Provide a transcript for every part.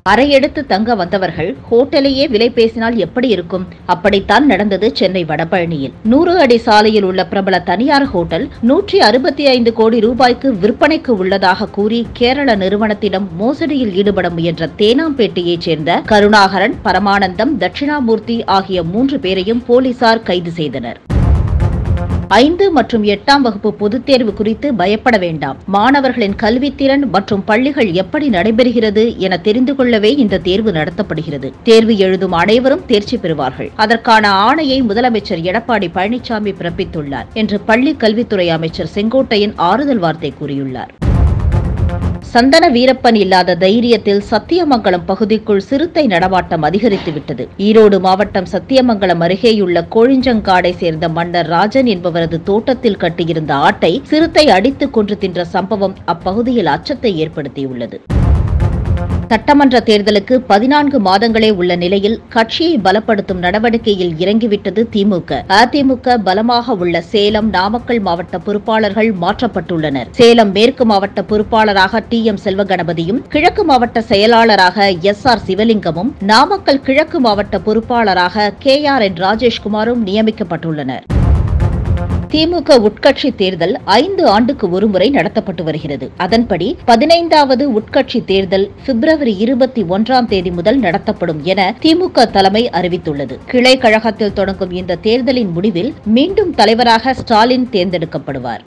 அறையெடுத்து தங்க வந்தவர்கள் ஹோட்டலையே விலை பேசினால் எப்படி இருக்கும் அப்படித்தான் நடந்தது சென்னை வடபழனியில் நூறு அடி சாலையில் உள்ள பிரபல தனியார் ஹோட்டல் நூற்றி அறுபத்தி ஐந்து கோடி ரூபாய்க்கு விற்பனைக்கு உள்ளதாக கூறி கேரள நிறுவனத்திடம் மோசடியில் ஈடுபட முயன்ற தேனாம்பேட்டையைச் சேர்ந்த கருணாகரன் பரமானந்தம் தட்சிணாமூர்த்தி ஆகிய மூன்று பேரையும் போலீசார் கைது செய்தனர் ஐந்து மற்றும் எட்டாம் வகுப்பு பொதுத் தேர்வு குறித்து பயப்பட வேண்டாம் மாணவர்களின் கல்வித்திறன் மற்றும் பள்ளிகள் எப்படி நடைபெறுகிறது என தெரிந்து கொள்ளவே இந்த தேர்வு நடத்தப்படுகிறது தேர்வு எழுதும் அனைவரும் தேர்ச்சி பெறுவார்கள் அதற்கான ஆணையை முதலமைச்சர் எடப்பாடி பழனிசாமி பிறப்பித்துள்ளார் என்று பள்ளி கல்வித்துறை அமைச்சர் செங்கோட்டையன் ஆறுதல் வார்த்தை கூறியுள்ளார் சந்தன வீரப்பன் இல்லாத தைரியத்தில் சத்தியமங்கலம் பகுதிக்குள் சிறுத்தை நடமாட்டம் அதிகரித்துவிட்டது ஈரோடு மாவட்டம் சத்தியமங்கலம் அருகேயுள்ள கோழிஞ்சங்காடை சேர்ந்த மன்னர் ராஜன் என்பவரது தோட்டத்தில் கட்டியிருந்த ஆட்டை சிறுத்தை அடித்துக் கொன்று தின்ற சம்பவம் அப்பகுதியில் அச்சத்தை ஏற்படுத்தியுள்ளது சட்டமன்ற தேர்தலுக்கு பதினான்கு மாதங்களே உள்ள நிலையில் கட்சியை பலப்படுத்தும் நடவடிக்கையில் இறங்கிவிட்டது திமுக அதிமுக பலமாக உள்ள சேலம் நாமக்கல் மாவட்ட பொறுப்பாளர்கள் மாற்றப்பட்டுள்ளனர் சேலம் மேற்கு மாவட்ட பொறுப்பாளராக டி எம் செல்வகணபதியும் கிழக்கு மாவட்ட செயலாளராக எஸ் ஆர் சிவலிங்கமும் நாமக்கல் கிழக்கு மாவட்ட பொறுப்பாளராக கே ஆர் என் ராஜேஷ்குமாரும் நியமிக்கப்பட்டுள்ளனர் திமுக உட்கட்சி தேர்தல் ஐந்து ஆண்டுக்கு ஒருமுறை நடத்தப்பட்டு வருகிறது அதன்படி பதினைந்தாவது உட்கட்சி தேர்தல் பிப்ரவரி இருபத்தி ஒன்றாம் தேதி முதல் நடத்தப்படும் என திமுக தலைமை அறிவித்துள்ளது கிளை கழகத்தில் தொடங்கும் இந்த தேர்தலின் முடிவில் மீண்டும் தலைவராக ஸ்டாலின் தேர்ந்தெடுக்கப்படுவார்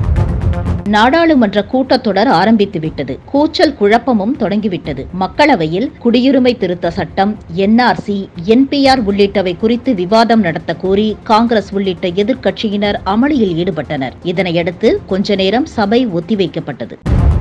நாடாளுமன்ற கூட்டத்தொடர் ஆரம்பித்துவிட்டது கூச்சல் குழப்பமும் தொடங்கிவிட்டது மக்களவையில் குடியுரிமை திருத்த சட்டம் என்ஆர்சி என்பிஆர் உள்ளிட்டவை குறித்து விவாதம் நடத்த கோரி காங்கிரஸ் உள்ளிட்ட எதிர்க்கட்சியினர் அமளியில் ஈடுபட்டனர் இதனையடுத்து கொஞ்ச நேரம் சபை ஒத்திவைக்கப்பட்டது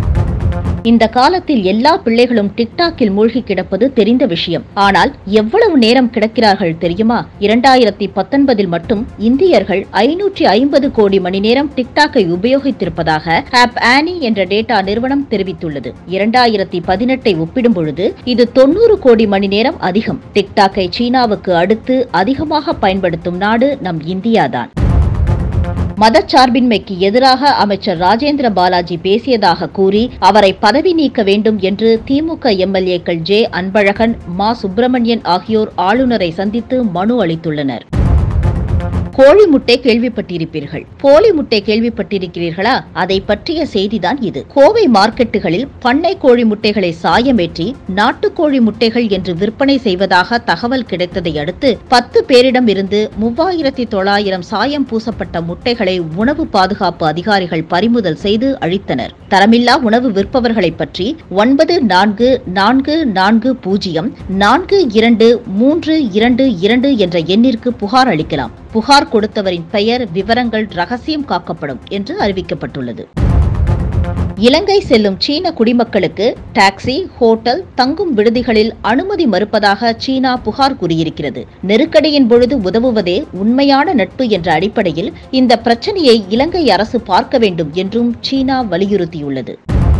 இந்த காலத்தில் எல்லா பிள்ளைகளும் டிக்டாக்கில் மூழ்கி கிடப்பது தெரிந்த விஷயம் ஆனால் எவ்வளவு நேரம் கிடக்கிறார்கள் தெரியுமா இரண்டாயிரத்தி பத்தொன்பதில் மட்டும் இந்தியர்கள் ஐநூற்றி ஐம்பது கோடி மணி நேரம் டிக்டாக்கை உபயோகித்திருப்பதாக ஆப் ஆனி என்ற டேட்டா நிறுவனம் தெரிவித்துள்ளது இரண்டாயிரத்தி பதினெட்டை ஒப்பிடும் பொழுது இது தொன்னூறு கோடி மணி நேரம் அதிகம் டிக்டாக்கை சீனாவுக்கு அடுத்து அதிகமாக பயன்படுத்தும் நாடு நம் இந்தியாதான் மதச்சார்பின்மைக்கு எதிராக அமைச்சர் ராஜேந்திர பாலாஜி பேசியதாக கூறி அவரை பதவி நீக்க வேண்டும் என்று திமுக எம்எல்ஏக்கள் ஜே அன்பழகன் மா சுப்பிரமணியன் ஆகியோர் ஆளுநரை சந்தித்து மனு அளித்துள்ளனர் கோழி முட்டை கேள்விப்பட்டிருப்பீர்கள் போலி முட்டை கேள்விப்பட்டிருக்கிறீர்களா அதை பற்றிய செய்திதான் இது கோவை மார்க்கெட்டுகளில் பண்ணை கோழி முட்டைகளை சாயமேற்றி நாட்டுக்கோழி முட்டைகள் என்று விற்பனை செய்வதாக தகவல் கிடைத்ததை அடுத்து பத்து பேரிடம் இருந்து மூவாயிரத்தி தொள்ளாயிரம் சாயம் பூசப்பட்ட முட்டைகளை உணவு பாதுகாப்பு அதிகாரிகள் பறிமுதல் செய்து அழித்தனர் தரமில்லா உணவு விற்பவர்களை பற்றி ஒன்பது நான்கு நான்கு நான்கு பூஜ்ஜியம் நான்கு இரண்டு மூன்று இரண்டு இரண்டு என்ற எண்ணிற்கு புகார் அளிக்கலாம் புகார் கொடுத்தவரின் பெயர் விவரங்கள் ரகசியம் காக்கப்படும் என்று அறிவிக்கப்பட்டுள்ளது இலங்கை செல்லும் சீன குடிமக்களுக்கு டாக்ஸி ஹோட்டல் தங்கும் விடுதிகளில் அனுமதி மறுப்பதாக சீனா புகார் கூறியிருக்கிறது நெருக்கடியின் பொழுது உதவுவதே உண்மையான நட்பு என்ற அடிப்படையில் இந்த பிரச்சனையை இலங்கை அரசு பார்க்க வேண்டும் என்றும் சீனா வலியுறுத்தியுள்ளது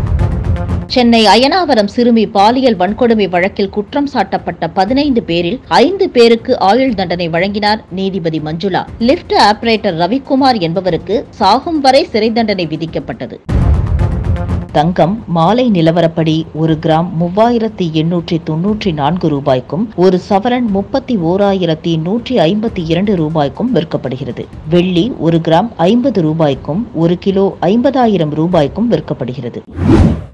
சென்னை அயனாவரம் சிறுமி பாலியல் வன்கொடுமை வழக்கில் குற்றம் சாட்டப்பட்ட பதினைந்து பேரில் ஐந்து பேருக்கு ஆயுள் தண்டனை வழங்கினார் நீதிபதி மஞ்சுளா லிப்ட் ஆபரேட்டர் ரவிக்குமார் என்பவருக்கு சாகும் வரை சிறை தண்டனை விதிக்கப்பட்டது தங்கம் மாலை நிலவரப்படி ஒரு கிராம் மூவாயிரத்தி எண்ணூற்றி தொன்னூற்றி நான்கு ரூபாய்க்கும் ஒரு சவரன் முப்பத்தி ஓராயிரத்தி நூற்றி ஐம்பத்தி இரண்டு ரூபாய்க்கும் விற்கப்படுகிறது வெள்ளி ஒரு கிராம் ஐம்பது ரூபாய்க்கும் ஒரு கிலோ ஐம்பதாயிரம் ரூபாய்க்கும் விற்கப்படுகிறது